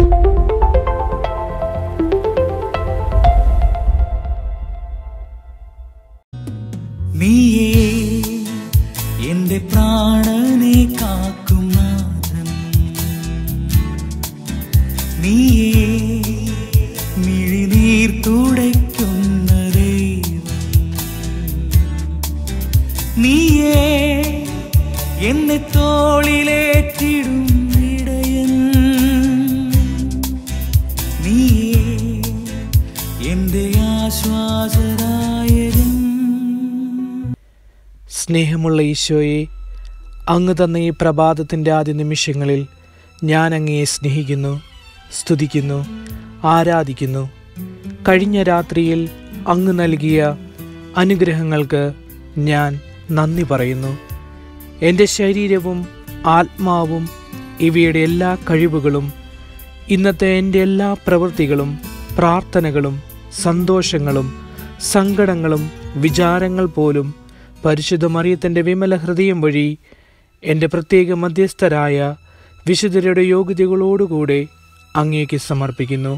നീയേ എന്റെ പ്രാണനെ കാക്കും നാഥൻ നീയേ മിഴിനീർ തുടയ്ക്കുന്ന ദൈവം നീയേ എന്നെ തോളിലേറ്റിടും ഇടയൻ നീയേ എന്റെ ആശ്വാസരായകൻ സ്നേഹമുള്ള ഈശോയെ അങ്ങ് തന്ന ഈ പ്രഭാതത്തിൻ്റെ ആദ്യ നിമിഷങ്ങളിൽ ഞാൻ അങ്ങയെ സ്നേഹിക്കുന്നു സ്തുതിക്കുന്നു ആരാധിക്കുന്നു കഴിഞ്ഞ രാത്രിയിൽ അങ്ങ് നൽകിയ അനുഗ്രഹങ്ങൾക്ക് ഞാൻ നന്ദി പറയുന്നു എൻ്റെ ശരീരവും ആത്മാവും ഇവയുടെ എല്ലാ കഴിവുകളും ഇന്നത്തെ എൻ്റെ എല്ലാ പ്രവൃത്തികളും പ്രാർത്ഥനകളും സന്തോഷങ്ങളും സങ്കടങ്ങളും വിചാരങ്ങൾ പോലും പരിശുദ്ധ മറിയത്തിൻ്റെ വിമല ഹൃദയം വഴി എൻ്റെ പ്രത്യേക മധ്യസ്ഥരായ വിശുദ്ധരുടെ യോഗ്യതകളോടുകൂടെ അങ്ങേക്ക് സമർപ്പിക്കുന്നു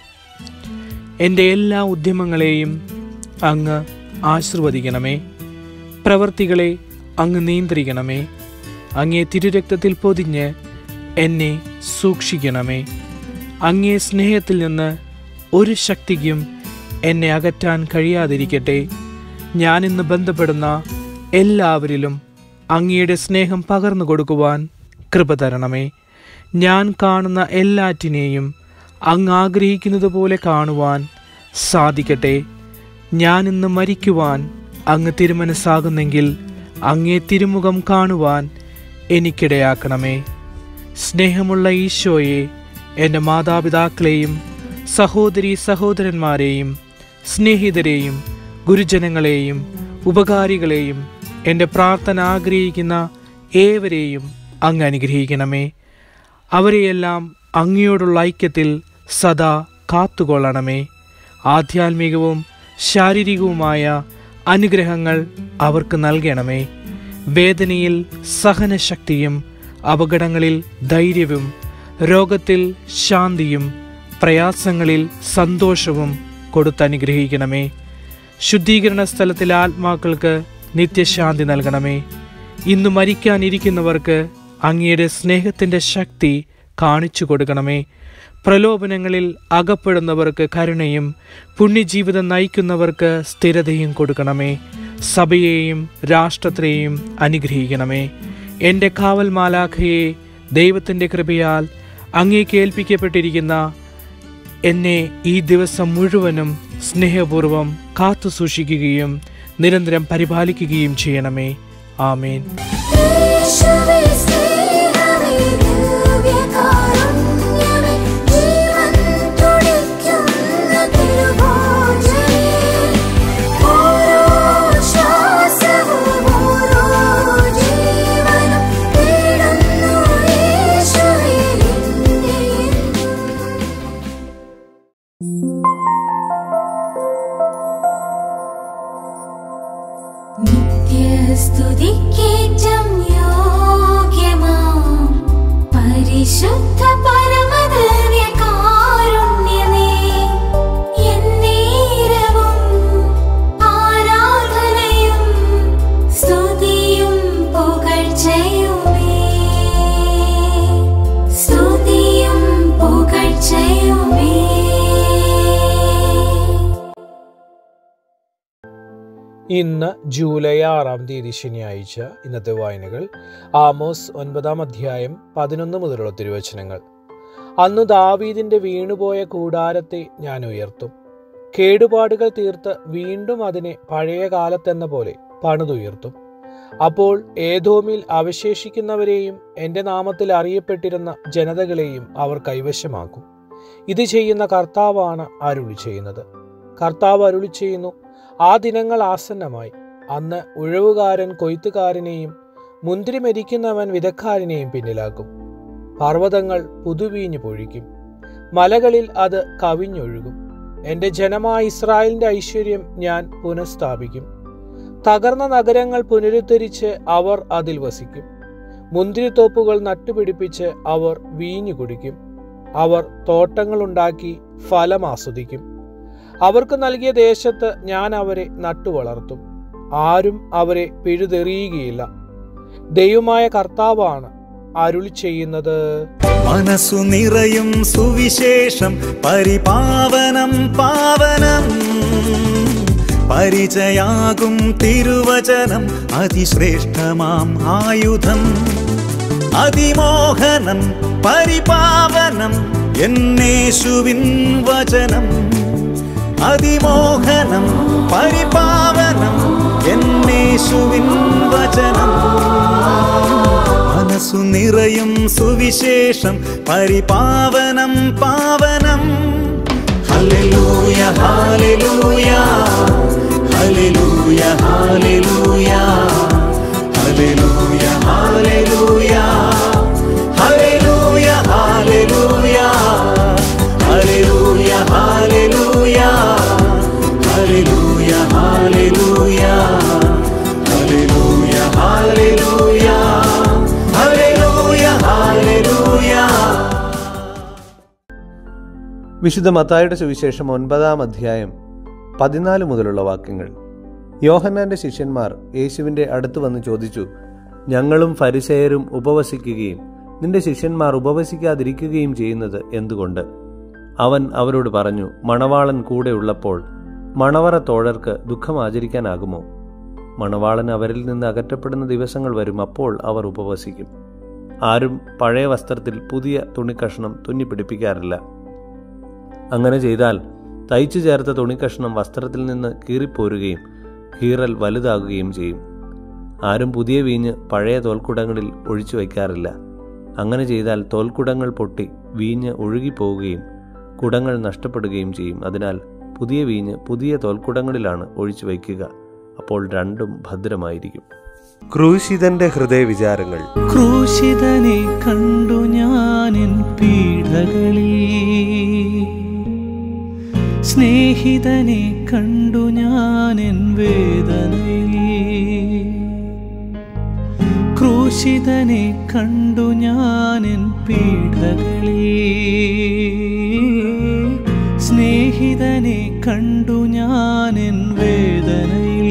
എൻ്റെ എല്ലാ ഉദ്യമങ്ങളെയും അങ്ങ് ആശീർവദിക്കണമേ പ്രവർത്തികളെ അങ്ങ് നിയന്ത്രിക്കണമേ അങ്ങേ തിരുരക്തത്തിൽ പൊതിഞ്ഞ് എന്നെ സൂക്ഷിക്കണമേ അങ്ങേ സ്നേഹത്തിൽ നിന്ന് ഒരു ശക്തിക്കും എന്നെ അകറ്റാൻ കഴിയാതിരിക്കട്ടെ ഞാനിന്ന് ബന്ധപ്പെടുന്ന എല്ലാവരിലും അങ്ങയുടെ സ്നേഹം പകർന്നു കൊടുക്കുവാൻ കൃപ തരണമേ ഞാൻ കാണുന്ന എല്ലാറ്റിനെയും അങ്ങ് ആഗ്രഹിക്കുന്നത് പോലെ കാണുവാൻ സാധിക്കട്ടെ ഞാൻ ഇന്ന് മരിക്കുവാൻ അങ്ങ് തിരുമനസ്സാകുന്നെങ്കിൽ അങ്ങേ തിരുമുഖം കാണുവാൻ എനിക്കിടയാക്കണമേ സ്നേഹമുള്ള ഈശോയെ എൻ്റെ മാതാപിതാക്കളെയും സഹോദരി സഹോദരന്മാരെയും സ്നേഹിതരെയും ഗുരുജനങ്ങളെയും ഉപകാരികളെയും എൻ്റെ പ്രാർത്ഥന ആഗ്രഹിക്കുന്ന ഏവരെയും അങ്ങ് അനുഗ്രഹിക്കണമേ അവരെയെല്ലാം അങ്ങയോടുള്ള ഐക്യത്തിൽ സദാ കാത്തുകൊള്ളണമേ ആധ്യാത്മികവും ശാരീരികവുമായ അനുഗ്രഹങ്ങൾ അവർക്ക് നൽകണമേ വേദനയിൽ സഹനശക്തിയും അപകടങ്ങളിൽ ധൈര്യവും രോഗത്തിൽ ശാന്തിയും പ്രയാസങ്ങളിൽ സന്തോഷവും കൊടുത്തനുഗ്രഹിക്കണമേ ശുദ്ധീകരണ സ്ഥലത്തിലെ ആത്മാക്കൾക്ക് നിത്യശാന്തി നൽകണമേ ഇന്ന് മരിക്കാനിരിക്കുന്നവർക്ക് അങ്ങയുടെ സ്നേഹത്തിൻ്റെ ശക്തി കാണിച്ചു കൊടുക്കണമേ പ്രലോഭനങ്ങളിൽ അകപ്പെടുന്നവർക്ക് കരുണയും പുണ്യജീവിതം നയിക്കുന്നവർക്ക് സ്ഥിരതയും കൊടുക്കണമേ സഭയെയും രാഷ്ട്രത്തെയും അനുഗ്രഹിക്കണമേ എൻ്റെ കാവൽ മാലാഖയെ ദൈവത്തിൻ്റെ കൃപയാൽ അങ്ങേക്ക് ഏൽപ്പിക്കപ്പെട്ടിരിക്കുന്ന എന്നെ ഈ ദിവസം മുഴുവനും സ്നേഹപൂർവം കാത്തു സൂക്ഷിക്കുകയും നിരന്തരം പരിപാലിക്കുകയും ചെയ്യണമേ ആമേൻ യേശുവേ സ്നേഹമേ ദിവ്യകാരുണ്യമേ ജീവൻ തുടിക്കുന്ന തിരുഭോജനേ ഓരോ ശ്വാസവും ഓരോ ജീവനും തേടുന്നു യേശുവേ നിന്നെ നിത്യസ്തുതിക്കേറ്റം യോഗ്യമാം പരിശുദ്ധ പരമദിവ്യകാരുണ്യമേ എന്നേരവും ആരാധനയും സ്തുതിയും പുകഴ്ചയുമേ സ്തുതിയും പുകഴ്ചയുമേ ഇന്ന് ജൂലൈ ആറാം തീയതി ശനിയാഴ്ച ഇന്നത്തെ വായനകൾ ആമോസ് ഒൻപതാം അധ്യായം പതിനൊന്ന് മുതലുള്ള തിരുവചനങ്ങൾ അന്ന് ദാവീദിന്റെ വീണുപോയ കൂടാരത്തെ ഞാൻ ഉയർത്തും കേടുപാടുകൾ തീർത്ത് വീണ്ടും അതിനെ പഴയ കാലത്തെന്ന പോലെ പണിതുയർത്തും അപ്പോൾ ഏതോമിൽ അവശേഷിക്കുന്നവരെയും എൻ്റെ നാമത്തിൽ അറിയപ്പെട്ടിരുന്ന ജനതകളെയും അവർ കൈവശമാക്കും ഇത് ചെയ്യുന്ന കർത്താവാണ് അരുളി ചെയ്യുന്നത് കർത്താവ് അരുളി ചെയ്യുന്നു ആ ദിനങ്ങൾ ആസന്നമായി അന്ന് ഉഴവുകാരൻ കൊയ്ത്തുകാരനെയും മുന്തിരി മെതിക്കുന്നവൻ വിതക്കാരനെയും പിന്നിലാക്കും പർവ്വതങ്ങൾ പുതുവീഞ്ഞു പൊഴിക്കും മലകളിൽ അത് കവിഞ്ഞൊഴുകും എൻ്റെ ജനമായ ഇസ്രായേലിന്റെ ഐശ്വര്യം ഞാൻ പുനഃസ്ഥാപിക്കും തകർന്ന നഗരങ്ങൾ പുനരുദ്ധരിച്ച് അവർ അതിൽ വസിക്കും മുന്തിരിത്തോപ്പുകൾ നട്ടുപിടിപ്പിച്ച് അവർ വീഞ്ഞു കുടിക്കും അവർ തോട്ടങ്ങളുണ്ടാക്കി ഫലം ആസ്വദിക്കും അവർക്ക് നൽകിയ ദേശത്ത് ഞാൻ അവരെ നട്ടുവളർത്തും ആരും അവരെ പിഴുതെറിയുകയില്ല ദൈവമായ കർത്താവാണ് അരുളി ചെയ്യുന്നത് മനസ്സു നിറയും സുവിശേഷം പരിപാവനം പാവനം പരിചയാകും തിരുവചനം അതിശ്രേഷ്ഠമാം ആയുധം അതിമോഹനം പരിപാവനം എന്നേശുവിൻ വചനം അതിമോഹനം പരിപാവനം എന്നേശുവിൻ വചനം മനസ്സു നിറയും സുവിശേഷം പരിപാവനം പാവനം hallelujah hallelujah hallelujah hallelujah hallelujah hallelujah hallelujah hallelujah hallelujah hallelujah hallelujah hallelujah hallelujah hallelujah hallelujah hallelujah വിശുദ്ധ മത്തായുടെ സുവിശേഷം ഒൻപതാം അധ്യായം പതിനാല് മുതലുള്ള വാക്യങ്ങൾ യോഹന്നാന്റെ ശിഷ്യന്മാർ യേശുവിന്റെ അടുത്ത് വന്ന് ചോദിച്ചു ഞങ്ങളും ഫരിസേയരും ഉപവസിക്കുകയും നിന്റെ ശിഷ്യന്മാർ ഉപവസിക്കാതിരിക്കുകയും ചെയ്യുന്നത് എന്തുകൊണ്ട് അവൻ അവരോട് പറഞ്ഞു മണവാളൻ കൂടെ ഉള്ളപ്പോൾ മണവറ തോഴർക്ക് ദുഃഖം ആചരിക്കാനാകുമോ മണവാളൻ അവരിൽ നിന്ന് അകറ്റപ്പെടുന്ന ദിവസങ്ങൾ വരും അപ്പോൾ അവർ ഉപവസിക്കും ആരും പഴയ വസ്ത്രത്തിൽ പുതിയ തുണിക്കഷ്ണം തുന്നിപ്പിടിപ്പിക്കാറില്ല അങ്ങനെ ചെയ്താൽ തയ്ച്ചു ചേർത്ത തുണിക്കഷ്ണം വസ്ത്രത്തിൽ നിന്ന് കീറിപ്പോരുകയും കീറൽ വലുതാകുകയും ചെയ്യും ആരും പുതിയ വീഞ്ഞ് പഴയ തോൽക്കുടങ്ങളിൽ ഒഴിച്ചു വയ്ക്കാറില്ല അങ്ങനെ ചെയ്താൽ തോൽക്കുടങ്ങൾ പൊട്ടി വീഞ്ഞ് ഒഴുകിപ്പോവുകയും കുടങ്ങൾ നഷ്ടപ്പെടുകയും ചെയ്യും അതിനാൽ പുതിയ വീഞ്ഞ് പുതിയ തോൽക്കുടങ്ങളിലാണ് ഒഴിച്ചു വയ്ക്കുക അപ്പോൾ രണ്ടും ഭദ്രമായിരിക്കും ക്രൂശിതന്റെ ഹൃദയവിചാരങ്ങൾ ക്രൂശിതനെ കണ്ടു ഞാനിൻ പീഡകളിൽ സ്നേഹിതനെ കണ്ടു ഞാനിൻ വേദനയിൽ ക്രൂശിതനെ കണ്ടു ഞാനിൻ പീഡകളിൽ സ്നേഹിതനെ കണ്ടു ഞാനിൻ വേദനയിൽ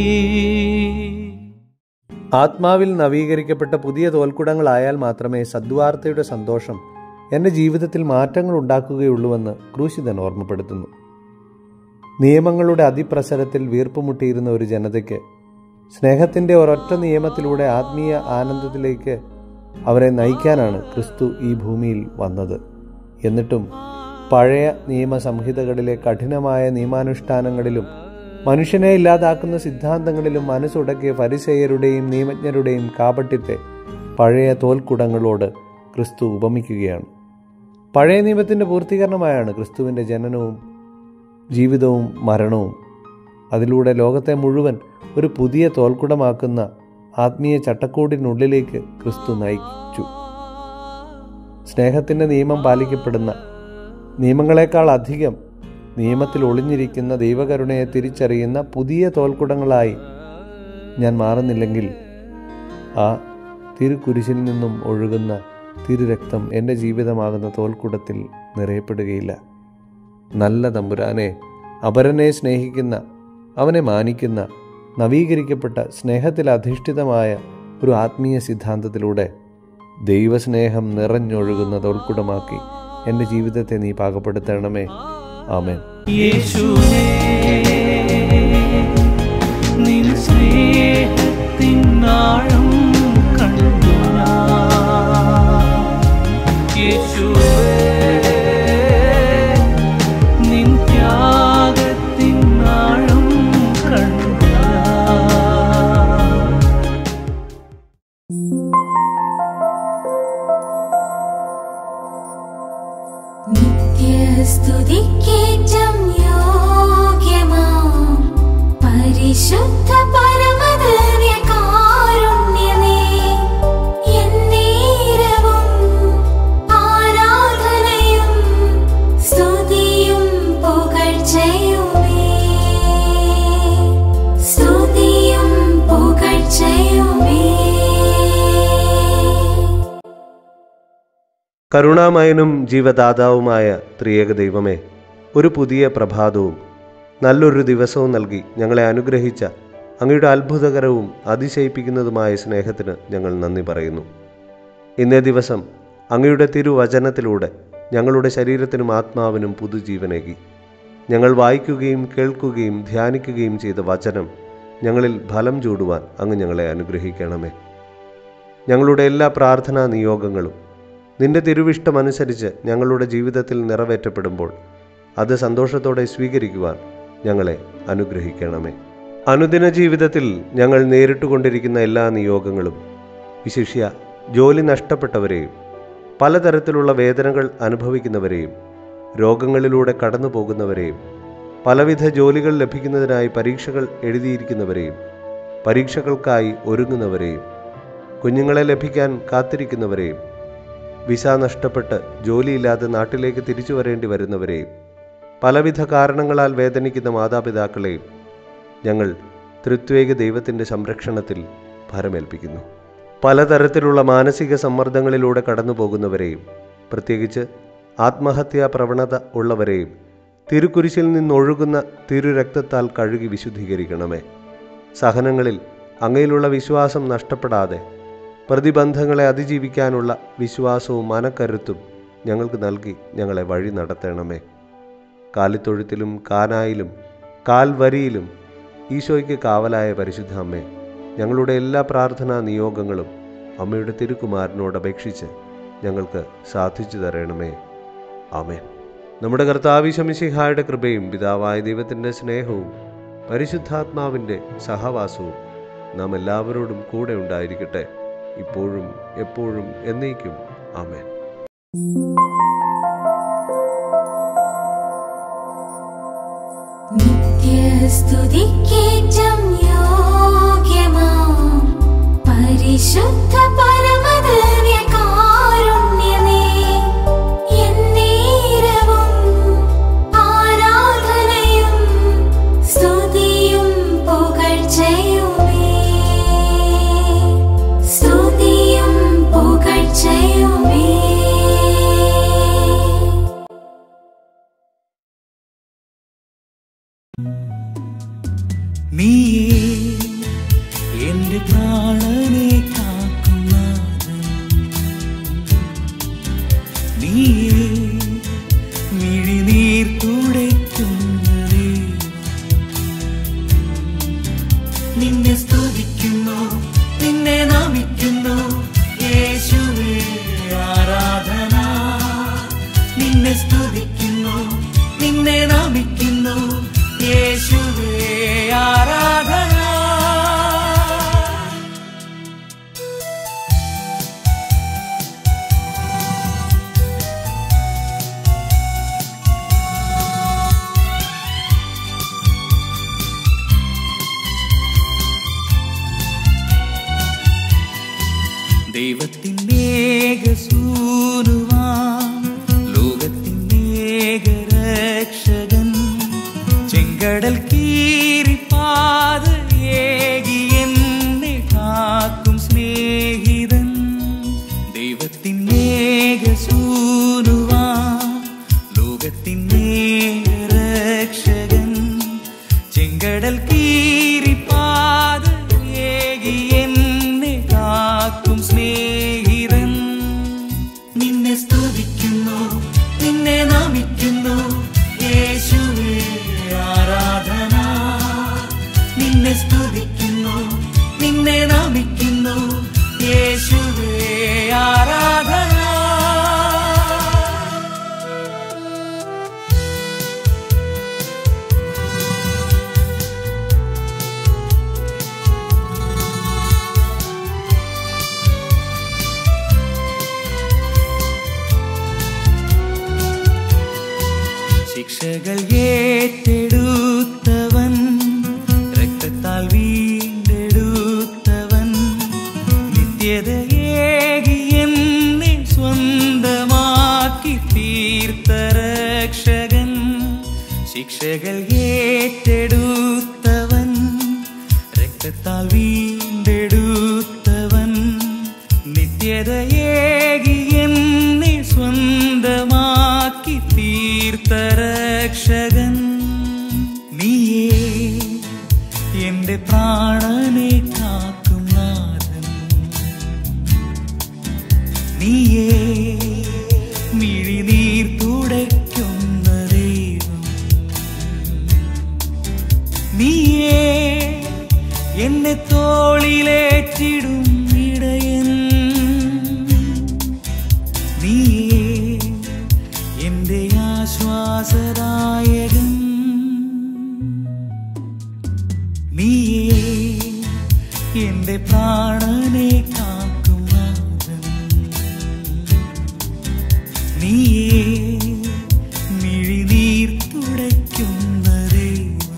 ആത്മാവിൽ നവീകരിക്കപ്പെട്ട പുതിയ തോൽക്കുടങ്ങളായാൽ മാത്രമേ സദ്വാർത്തയുടെ സന്തോഷം എൻ്റെ ജീവിതത്തിൽ മാറ്റങ്ങൾ ഉണ്ടാക്കുകയുള്ളൂവെന്ന് ക്രൂശിതൻ ഓർമ്മപ്പെടുത്തുന്നു നിയമങ്ങളുടെ അതിപ്രസരത്തിൽ വീർപ്പുമുട്ടിയിരുന്ന ഒരു ജനതയ്ക്ക് സ്നേഹത്തിൻ്റെ ഒരൊറ്റ നിയമത്തിലൂടെ ആത്മീയ ആനന്ദത്തിലേക്ക് അവരെ നയിക്കാനാണ് ക്രിസ്തു ഈ ഭൂമിയിൽ വന്നത് എന്നിട്ടും പഴയ നിയമസംഹിതകളിലെ കഠിനമായ നിയമാനുഷ്ഠാനങ്ങളിലും മനുഷ്യനെ ഇല്ലാതാക്കുന്ന സിദ്ധാന്തങ്ങളിലും മനസ്സുടക്കിയ ഫരിസേയരുടെയും നിയമജ്ഞരുടെയും കാപട്യത്തെ പഴയ തോൽക്കുടങ്ങളോട് ക്രിസ്തു ഉപമിക്കുകയാണ് പഴയ നിയമത്തിൻ്റെ പൂർത്തീകരണമായാണ് ക്രിസ്തുവിൻ്റെ ജനനവും ജീവിതവും മരണവും അതിലൂടെ ലോകത്തെ മുഴുവൻ ഒരു പുതിയ തോൽക്കുടമാക്കുന്ന ആത്മീയ ചട്ടക്കൂടിനുള്ളിലേക്ക് ക്രിസ്തു നയിച്ചു സ്നേഹത്തിൻ്റെ നിയമം പാലിക്കപ്പെടുന്ന നിയമങ്ങളെക്കാൾ അധികം നിയമത്തിൽ ഒളിഞ്ഞിരിക്കുന്ന ദൈവകരുണയെ തിരിച്ചറിയുന്ന പുതിയ തോൽക്കുടങ്ങളായി ഞാൻ മാറുന്നില്ലെങ്കിൽ ആ തിരുക്കുരിശിൽ നിന്നും ഒഴുകുന്ന തിരുരക്തം എൻ്റെ ജീവിതമാകുന്ന തോൽക്കുടത്തിൽ നിറയപ്പെടുകയില്ല നല്ല തമ്പുരാനെ അപരനെ സ്നേഹിക്കുന്ന അവനെ മാനിക്കുന്ന നവീകരിക്കപ്പെട്ട സ്നേഹത്തിൽ അധിഷ്ഠിതമായ ഒരു ആത്മീയ സിദ്ധാന്തത്തിലൂടെ ദൈവസ്നേഹം നിറഞ്ഞൊഴുകുന്ന തോൽക്കുടമാക്കി എൻ്റെ ജീവിതത്തെ നീ പാകപ്പെടുത്തണമേ ആമേൻ യേശുവേ നിൻ സ്നേഹത്തിൻ ആഴം കണ്ടു ഞാൻ. യേശുവേ നിൻ ത്യാഗത്തിൻ ആഴം കണ്ടു ഞാൻ. നിത്യസ്തുതിക്കേറ്റം യോഗ്യമാം പരിശുദ്ധ പരമദിവ്യകാരുണ്യമേ, എന്നേരവും ആരാധനയും സ്തുതിയും പുകഴ്ചയുമേ. സ്തുതിയും പുകഴ്ചയുമേ കരുണാമയനും ജീവദാതാവുമായ ത്രിയേക ദൈവമേ ഒരു പുതിയ പ്രഭാതവും നല്ലൊരു ദിവസവും നൽകി ഞങ്ങളെ അനുഗ്രഹിച്ച അങ്ങയുടെ അത്ഭുതകരവും അതിശയിപ്പിക്കുന്നതുമായ സ്നേഹത്തിന് ഞങ്ങൾ നന്ദി പറയുന്നു ഇന്നേ ദിവസം അങ്ങയുടെ തിരുവചനത്തിലൂടെ ഞങ്ങളുടെ ശരീരത്തിനും ആത്മാവിനും പുതുജീവനേകി ഞങ്ങൾ വായിക്കുകയും കേൾക്കുകയും ധ്യാനിക്കുകയും ചെയ്ത വചനം ഞങ്ങളിൽ ഫലം ചൂടുവാൻ അങ്ങ് ഞങ്ങളെ അനുഗ്രഹിക്കണമേ ഞങ്ങളുടെ എല്ലാ പ്രാർത്ഥനാ നിയോഗങ്ങളും നിന്റെ തിരുവിഷ്ടമനുസരിച്ച് ഞങ്ങളുടെ ജീവിതത്തിൽ നിറവേറ്റപ്പെടുമ്പോൾ അത് സന്തോഷത്തോടെ സ്വീകരിക്കുവാൻ ഞങ്ങളെ അനുഗ്രഹിക്കണമേ അനുദിന ജീവിതത്തിൽ ഞങ്ങൾ നേരിട്ടുകൊണ്ടിരിക്കുന്ന എല്ലാ നിയോഗങ്ങളും വിശിഷ്യ ജോലി നഷ്ടപ്പെട്ടവരെയും പലതരത്തിലുള്ള വേദനകൾ അനുഭവിക്കുന്നവരെയും രോഗങ്ങളിലൂടെ കടന്നു പോകുന്നവരെയും പലവിധ ജോലികൾ ലഭിക്കുന്നതിനായി പരീക്ഷകൾ എഴുതിയിരിക്കുന്നവരെയും പരീക്ഷകൾക്കായി ഒരുങ്ങുന്നവരെയും കുഞ്ഞുങ്ങളെ ലഭിക്കാൻ കാത്തിരിക്കുന്നവരെയും വിസ നഷ്ടപ്പെട്ട് ജോലിയില്ലാതെ നാട്ടിലേക്ക് തിരിച്ചു വരേണ്ടി വരുന്നവരെയും പലവിധ കാരണങ്ങളാൽ വേദനിക്കുന്ന മാതാപിതാക്കളെയും ഞങ്ങൾ തൃത്വേക ദൈവത്തിൻ്റെ സംരക്ഷണത്തിൽ ഭരമേൽപ്പിക്കുന്നു പലതരത്തിലുള്ള മാനസിക സമ്മർദ്ദങ്ങളിലൂടെ കടന്നു പോകുന്നവരെയും പ്രത്യേകിച്ച് ആത്മഹത്യാ പ്രവണത ഉള്ളവരെയും തിരുക്കുരിശിൽ നിന്നൊഴുകുന്ന തിരുരക്തത്താൽ കഴുകി വിശുദ്ധീകരിക്കണമേ സഹനങ്ങളിൽ അങ്ങയിലുള്ള വിശ്വാസം നഷ്ടപ്പെടാതെ പ്രതിബന്ധങ്ങളെ അതിജീവിക്കാനുള്ള വിശ്വാസവും മനക്കരുത്തും ഞങ്ങൾക്ക് നൽകി ഞങ്ങളെ വഴി നടത്തണമേ കാലിത്തൊഴുത്തിലും കാനായിലും കാൽവരിയിലും ഈശോയ്ക്ക് കാവലായ പരിശുദ്ധ അമ്മേ ഞങ്ങളുടെ എല്ലാ പ്രാർത്ഥനാ നിയോഗങ്ങളും അമ്മയുടെ തിരുക്കുമാരനോട് അപേക്ഷിച്ച് ഞങ്ങൾക്ക് സാധിച്ചു തരണമേ ആമേൻ നമ്മുടെ കർത്താവിശമിശിഹായുടെ കൃപയും പിതാവായ ദൈവത്തിൻ്റെ സ്നേഹവും പരിശുദ്ധാത്മാവിൻ്റെ സഹവാസവും നാം എല്ലാവരോടും കൂടെ ഉണ്ടായിരിക്കട്ടെ ഇപ്പോഴും എപ്പോഴും എന്നേക്കും ആമേൻ നിത്യസ്തുതിക്കേറ്റം യോഗ്യമാം പരിശുദ്ധ പരമദിവ്യകാരുണ്യമേ, എന്നേരവും ആരാധനയും സ്തുതിയും പുകഴ്ചയുമേ. സ്തുതിയും പുകഴ്ചയുമേ നീയേ എന്റെ പ്രാണനെ കാക്കുന്നവൻ നീയേ മിഴിനീർ തുടയ്ക്കുന്നവേ നിന്നെ സ്തുതിക്കുന്നു നിന്നെ നമിക്കുന്നു യേശുവേ ആരാധന നിന്നെ സ്തുതിക്കുന്നു നിന്നെ നമിക്കുന്നു യേശുവേ ആരാധന ദൈവത്തിനേകസൂനുവാൻ ലോകത്തിനേകരക്ഷകൻ ചെങ്കടൽ കീറിപ്പാത ഏകി എന്നെ കാക്കും സ്നേഹിതൻ ദൈവത്തിനേകസൂനുവാൻ ലോകത്തിനേകരക്ഷകൻ ചെങ്കടൽ കീറിപ്പാത ഏകി എന്നെ കാക്കും സ്നേഹിതൻ നിന്നെ സ്തുതിക്കുന്നു നിന്നെ നമിക്കുന്നു യേശുവേ ആരാധന നിന്നെ സ്തുതിക്കുന്നു നിന്നെ നമിക്കുന്നു യേശുവേ ആരാധന ശിക്ഷകൾ ഏറ്റെടുത്തവൻ രക്തത്താൽ വീണ്ടെടുത്തവൻ നിത്യതയേകി എന്നെ സ്വന്തമാക്കി തീർത്ത രക്ഷകൻ ശിക്ഷകൾ ഏറ്റെടുത്തവൻ രക്തത്താൽ വീണ്ടെടുത്തവൻ നിത്യതയേകി എന്നെ സ്വന്തം രക്ഷകൻ നീയേ എന്റെ പ്രാണനെ കാക്കും നാഥൻ നീയേ മിഴിനീർ തുടയ്ക്കുന്ന ദൈവം നീയേ എന്നെ തോളിലേറ്റിടും ഇടയൻ നീയേ എന്റെ ആശ്വാസദായകൻ നീയേ എന്റെ പ്രാണനെ കാക്കും നാഥൻ നീയേ മിഴിനീർ തുടയ്ക്കുന്ന ദൈവം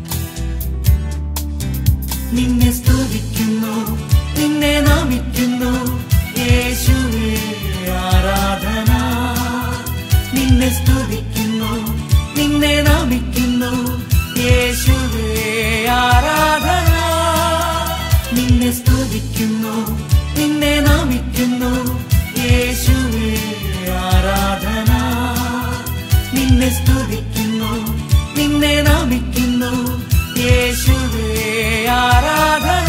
നിന്നെ സ്തുതിക്കുന്നു നിന്നെ നമിക്കുന്നു യേശുവേ ആരാധന നിന്നെ സ്തുതിക്കുന്നു നിന്നെ നമിക്കുന്നു യേശുവേ ആരാധന നിന്നെ സ്തുതിക്കുന്നു നിന്നെ നമിക്കുന്നു യേശുവേ ആരാധന നിന്നെ സ്തുതിക്കുന്നു നിന്നെ നമിക്കുന്നു യേശുവേ ആരാധന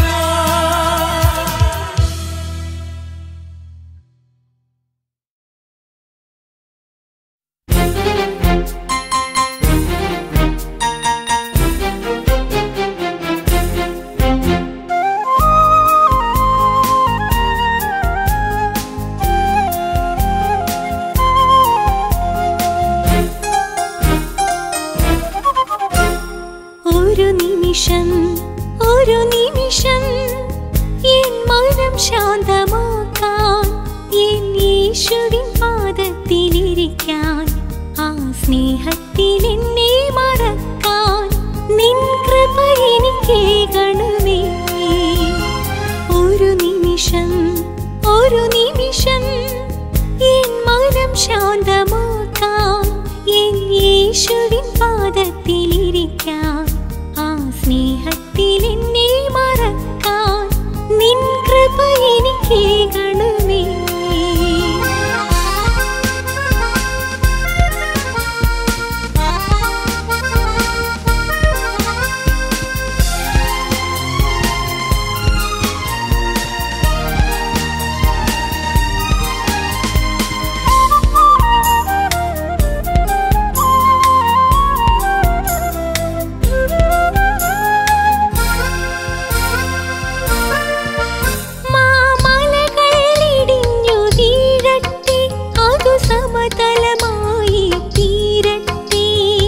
ഒരു നിമിഷം ഒരു നിമിഷം എൻ മനം ശാന്തമാക്കാൻ എൻ യേശുവിൻ പാദത്തിലിരിക്കാൻ ആ സ്നേഹത്തിൽ എന്നെ മറക്കാൻ നിൻ കൃപ എനിക്കേകണമേ ഒരു നിമിഷം ഒരു നിമിഷം എൻ മനം ശാന്തമാക്കാൻ എൻ യേശുവിൻ പാദത്തിലിരിക്കാൻ ആ സ്നേഹത്തിൽ എന്നെ മറക്കാൻ നിൻ കൃപ എനിക്കേകണമേ മാമലകൾ ഇടിഞ്ഞു വീഴട്ടെ അതു സമതലമായി തീരട്ടെ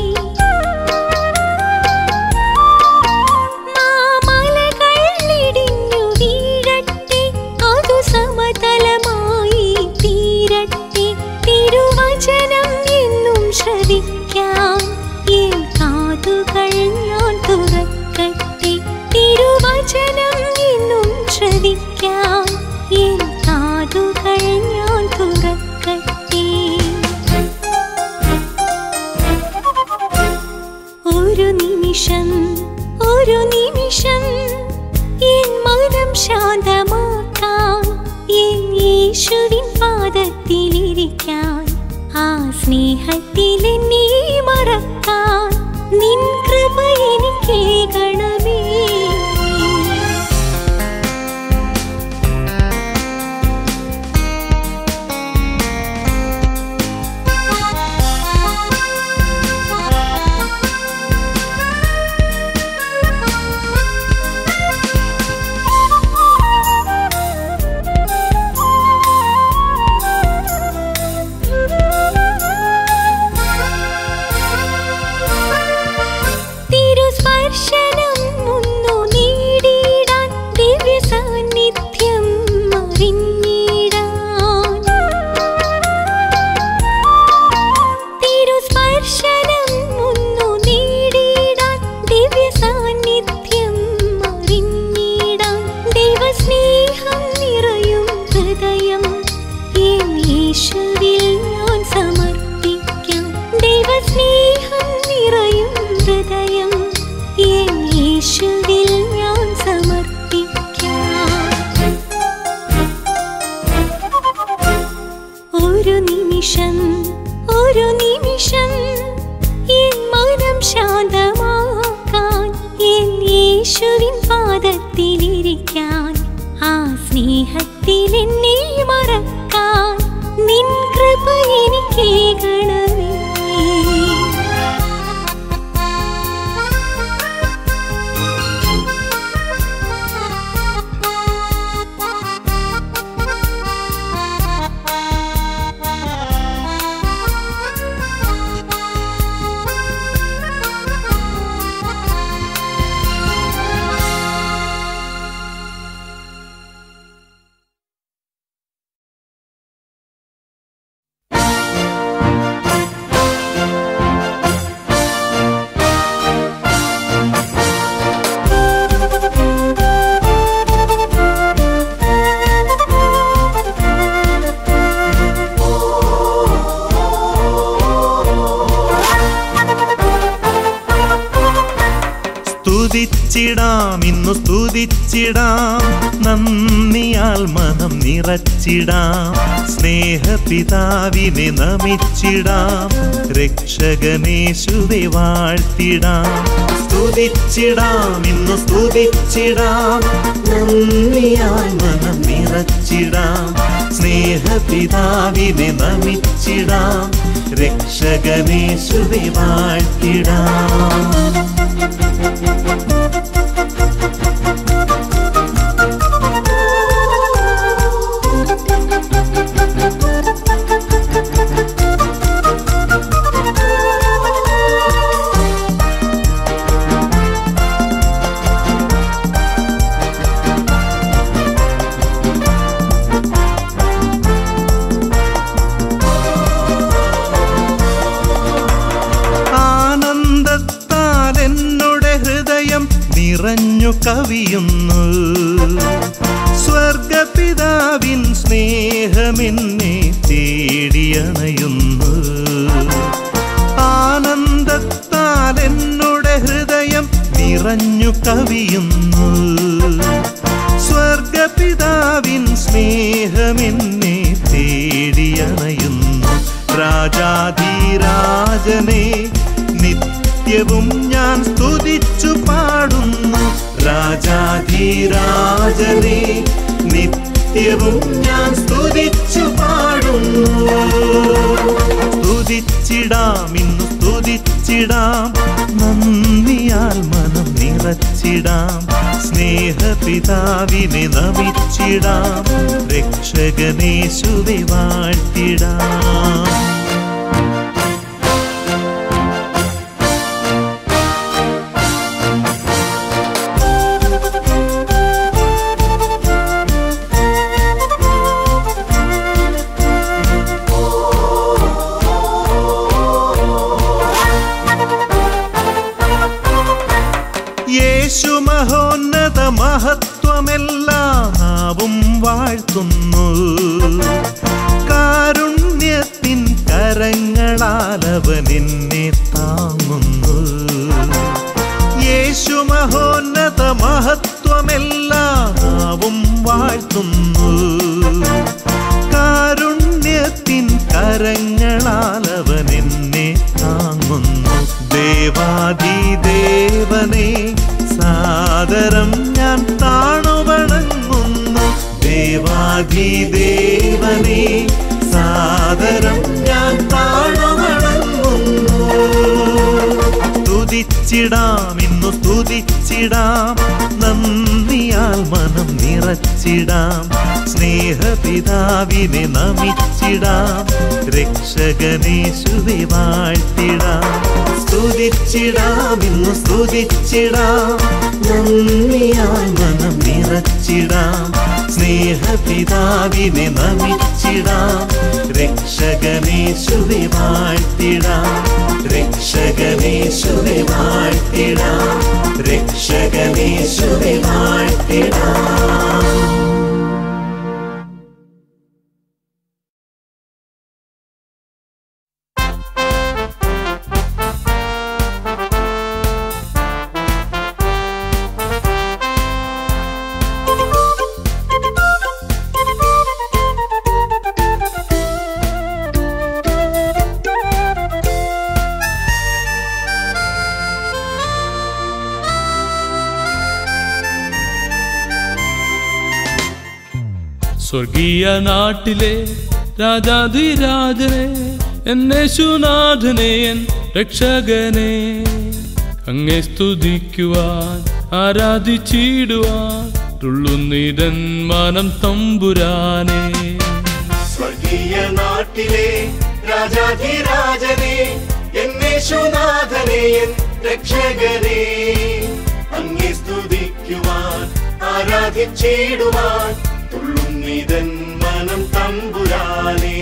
മാമലകൾ ഇടിഞ്ഞു വീഴട്ടെ അതു സമതലമായി തീരട്ടെ തിരുവചനം എന്നും ശ്രവിക്കാൻ എൻ കാതുകൾ ഞാൻ തുറക്കട്ടെ തിരുവചനം എന്നും ശ്രവിക്കാൻ എൻ കാതുകൾ ഞാൻ തുറക്കട്ടെ ഒരു നിമിഷം ഒരു നിമിഷം എൻ മനം ശാന്തമാക്കാൻ എൻ യേശുവിൻ പാദത്തിലിരിക്കാൻ ആ സ്നേഹത്തിൽ എന്നെ മറക്കാൻ നിൻ കൃപ എനിക്കേകണമേ തിരുസ്പർശനം ഒന്നു നേടിയിടാൻ ദിവ്യ സാന്നിധ്യം അറിഞ്ഞിടാൻ തിരുസ്പർശനം ഒന്നു നേടിയിടാൻ ദിവ്യ സാന്നിധ്യം അറിഞ്ഞിടാൻ ദൈവസ്നേഹം നിറയും ഹൃദയം എൻ യേശുവിൽ ഞാൻ സമർപ്പിക്കാം ദൈവസ്നേഹം നിറയും ഹൃദയം എൻ യേശുവിൽ ഞാൻ സമർപ്പിക്കാം ഒരു നിമിഷം ഒരു നിമിഷം എൻ സ്നേഹത്തിൽ എന്നെ മറക്കാൻ നിൻ കൃപ എനിക്കേകണമേ സ്തുതിച്ചിടാം ഇന്നു സ്തുതിച്ചിടാം നന്ദിയാൽ മനം നിറച്ചിടാം സ്നേഹപിതാവിനെ നമിച്ചിടാം രക്ഷകനേശുവെ വാഴ്ത്തിടാം സ്തുതിച്ചിടാം ഇന്നു സ്തുതിച്ചിടാം നന്ദിയാൽ മനം നിറച്ചിടാം സ്നേഹപിതാവിനെ നമിച്ചിടാം രക്ഷകനേശുവെ വാഴ്ത്തിടാം ആനന്ദത്താൽ എന്നോട് ഹൃദയം നിറഞ്ഞു കവിയുന്നു സ്വർഗപിതാവിൻ സ്നേഹമെന്നെ തേടിയണയുന്നു ആനന്ദത്താൽ എന്നോട് ഹൃദയം നിറഞ്ഞു കവിയുന്നു സ്വർഗപിതാവിൻ സ്നേഹമെന്നെ തേടിയണയുന്നു രാജാധീരാജനെ നിത്യവും ഞാൻ സ്തുതിച്ചു പാടുന്നു രാജാധീരാജനെ നിത്യവും ഞാൻ സ്തുതിച്ചു പാടുന്നു സ്തുതിച്ചിടാം ഇന്നു സ്തുതിച്ചിടാം നന്ദിയാൽ മനം നിറച്ചിടാം സ്നേഹപിതാവിനെ നമിച്ചിടാം രക്ഷകനേശുവെ വാഴ്ത്തിടാം യേശു മഹോന്നത മഹത്വമെല്ലാം നാവും വാഴ്ത്തുന്നു കാരുണ്യത്തിൻ കരങ്ങളാൽ അവൻ എന്നെ താങ്ങുന്നു യേശു മഹോന്നത മഹത്വമെല്ലാം നാവും വാഴ്ത്തുന്നു കാരുണ്യത്തിൻ കരങ്ങളാൽ അവൻ എന്നെ താങ്ങുന്നു ദേവാധിദേവനെ സാദരം ഞാൻ താണുവണങ്ങുന്നു ദേവാധിദേവനെ സാദരം ഞാൻ താണുവണങ്ങുന്നു സ്തുതിച്ചിടാം ഇന്നു സ്തുതിച്ചിടാം നന്ദിയാൽ മനം നിറച്ചിടാം സ്നേഹപിതാവിനെ നമിച്ചിടാം രക്ഷകനേശുവെ വാഴ്ത്തിടാം സ്തുതിച്ചിടാം ഇന്നു സ്തുതിച്ചിടാം നന്ദിയാൽ മനം നിറച്ചിടാം സ്നേഹപിതാവിനെ നമിച്ചിടാം രക്ഷകനേശുവെ വാഴ്ത്തിടാം രക്ഷകനേശുവെ വാഴ്ത്തിടാം രക്ഷകനേശുവെ വാഴ്ത്തിടാം സ്വർഗീയ നാട്ടിലെ രാജാധിരാജനെ എന്നേശുനാഥനെ എൻ രക്ഷകനെ അങ്ങേ സ്തുതിക്കുവാൻ ആരാധിച്ചിടുവാൻ തുള്ളുന്നിതൻ മനം തമ്പുരാനെ സ്വർഗീയ നാട്ടിലെ രാജാധിരാജനെ എന്നേശുനാഥനെ എൻ രക്ഷകനെ അങ്ങേ സ്തുതിക്കുവാൻ ആരാധിച്ചിടുവാൻ തുള്ളുന്നിതൻ മനം തമ്പുരാനേ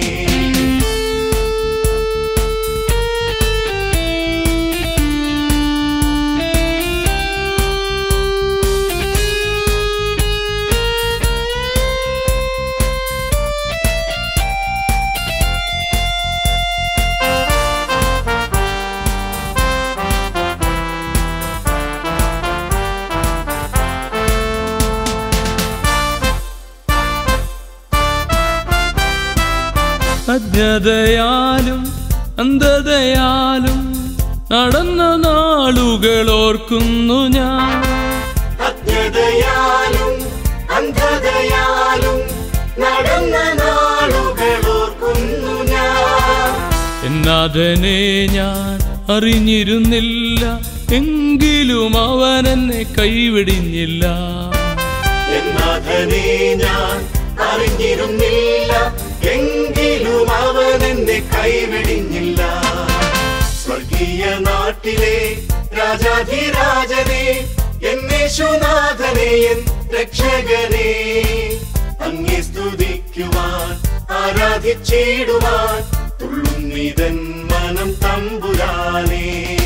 അജ്ഞതയാലും അന്ധതയാലും നടന്ന നാളുകൾ ഓർക്കുന്നു ഞാൻ അജ്ഞതയാലും അന്ധതയാലും നടന്ന നാളുകൾ ഓർക്കുന്നു ഞാൻ എന്നാഥനെ ഞാൻ അറിഞ്ഞിരുന്നില്ല എങ്കിലും അവൻ എന്നെ കൈവിടിഞ്ഞില്ല എന്നാഥനെ ഞാൻ അറിഞ്ഞിരുന്നില്ല എങ്കിലും അവൻ എന്നെ കൈവിടിഞ്ഞില്ല സ്വർഗീയ നാട്ടിലെ രാജാധിരാജനെ എന്നേശുനാഥനെ എൻ രക്ഷകനെ അങ്ങേ സ്തുതിക്കുവാൻ ആരാധിച്ചിടുവാൻ തുള്ളുന്നിതൻ മനം തമ്പുരാനേ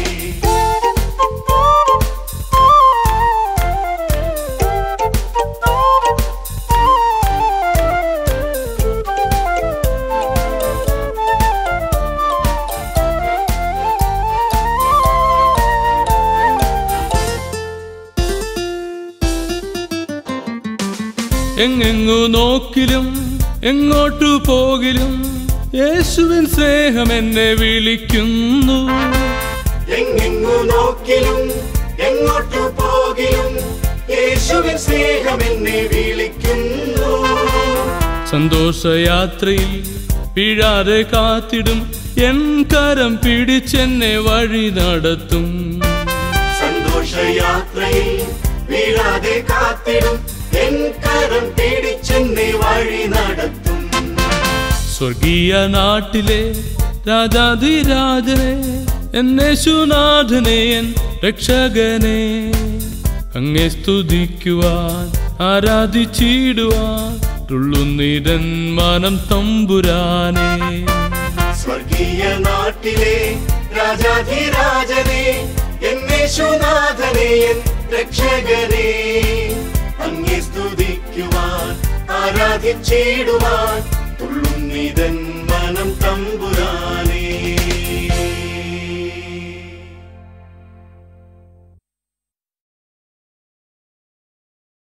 എങ്ങെങ്ങു നോക്കിലും എങ്ങോട്ടു പോകിലും യേശുവിൻ സ്നേഹം എന്നെ വിളിക്കുന്നു എങ്ങെങ്ങു നോക്കിലും എങ്ങോട്ടു പോകിലും യേശുവിൻ സ്നേഹം എന്നെ വിളിക്കുന്നു സന്തോഷയാത്രയിൽ വീഴാതെ കാത്തിടും എൻ കരം പിടിച്ചെന്നെ വഴി നടത്തും സന്തോഷയാത്രയിൽ വീഴാതെ കാത്തിടും എൻ കരം പിടിച്ചെന്നെ വഴി നടത്തും സ്വർഗീയ നാട്ടിലെ രാജാധിരാജനെ എന്നേശുനാഥനെ എൻ രക്ഷകനെ അങ്ങേ സ്തുതിക്കുവാൻ ആരാധിച്ചിടുവാൻ തുള്ളുന്നിരൻ മനം തമ്പുരാനെ സ്വർഗീയ നാട്ടിലെ രാജാധിരാജനെ എന്നേശുനാഥനെ എൻ രക്ഷകനെ അങ്ങേ സ്തുതിക്കുവാൻ ആരാധിച്ചിടുവാൻ തുള്ളുന്നിതൻ